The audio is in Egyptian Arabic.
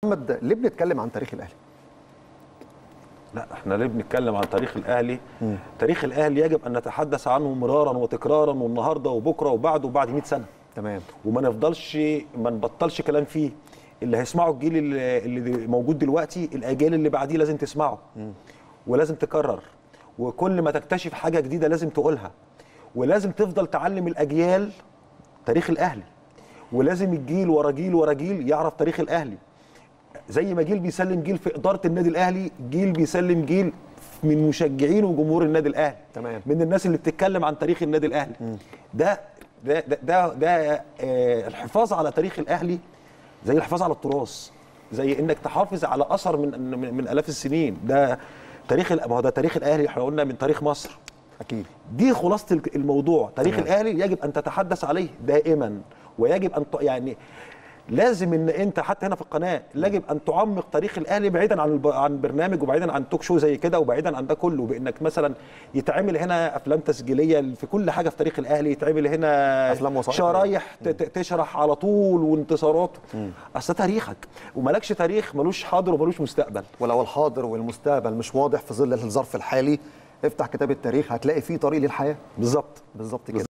محمد ليه بنتكلم عن تاريخ الاهلي لا احنا ليه بنتكلم عن تاريخ الاهلي تاريخ الاهلي يجب ان نتحدث عنه مرارا وتكرارا والنهارده وبكره وبعده وبعد 100 سنه تمام وما نفضلش ما نبطلش كلام فيه اللي هيسمعه الجيل اللي, اللي موجود دلوقتي الاجيال اللي بعديه لازم تسمعه ولازم تكرر وكل ما تكتشف حاجه جديده لازم تقولها ولازم تفضل تعلم الاجيال تاريخ الاهلي ولازم الجيل ورا جيل ورا جيل يعرف تاريخ الاهلي زي ما جيل بيسلم جيل في اداره النادي الاهلي جيل بيسلم جيل من مشجعين وجمهور النادي الاهلي تمام. من الناس اللي بتتكلم عن تاريخ النادي الاهلي ده ده ده ده, ده آه الحفاظ على تاريخ الاهلي زي الحفاظ على التراث زي انك تحافظ على اثر من من, من الاف السنين ده تاريخ ال- ما هو ده تاريخ الاهلي احنا قلنا من تاريخ مصر اكيد دي خلاصه الك- الموضوع تاريخ تمام. الاهلي يجب ان تتحدث عليه دائما ويجب ان ت- يعني لازم ان انت حتى هنا في القناه يجب ان تعمق تاريخ الاهلي بعيدا عن الب... عن برنامج وبعيدا عن توك شو زي كده وبعيدا عن ده كله بانك مثلا يتعمل هنا افلام تسجيليه في كل حاجه في تاريخ الاهلي يتعمل هنا أفلام وثائقية. شرايح ت- ت- تشرح على طول وانتصارات اصل ده تاريخك ومالكش تاريخ ملوش حاضر وملوش مستقبل ولو الحاضر والمستقبل مش واضح في ظل الظرف الحالي افتح كتاب التاريخ هتلاقي فيه طريق للحياه بالظبط بالظبط كده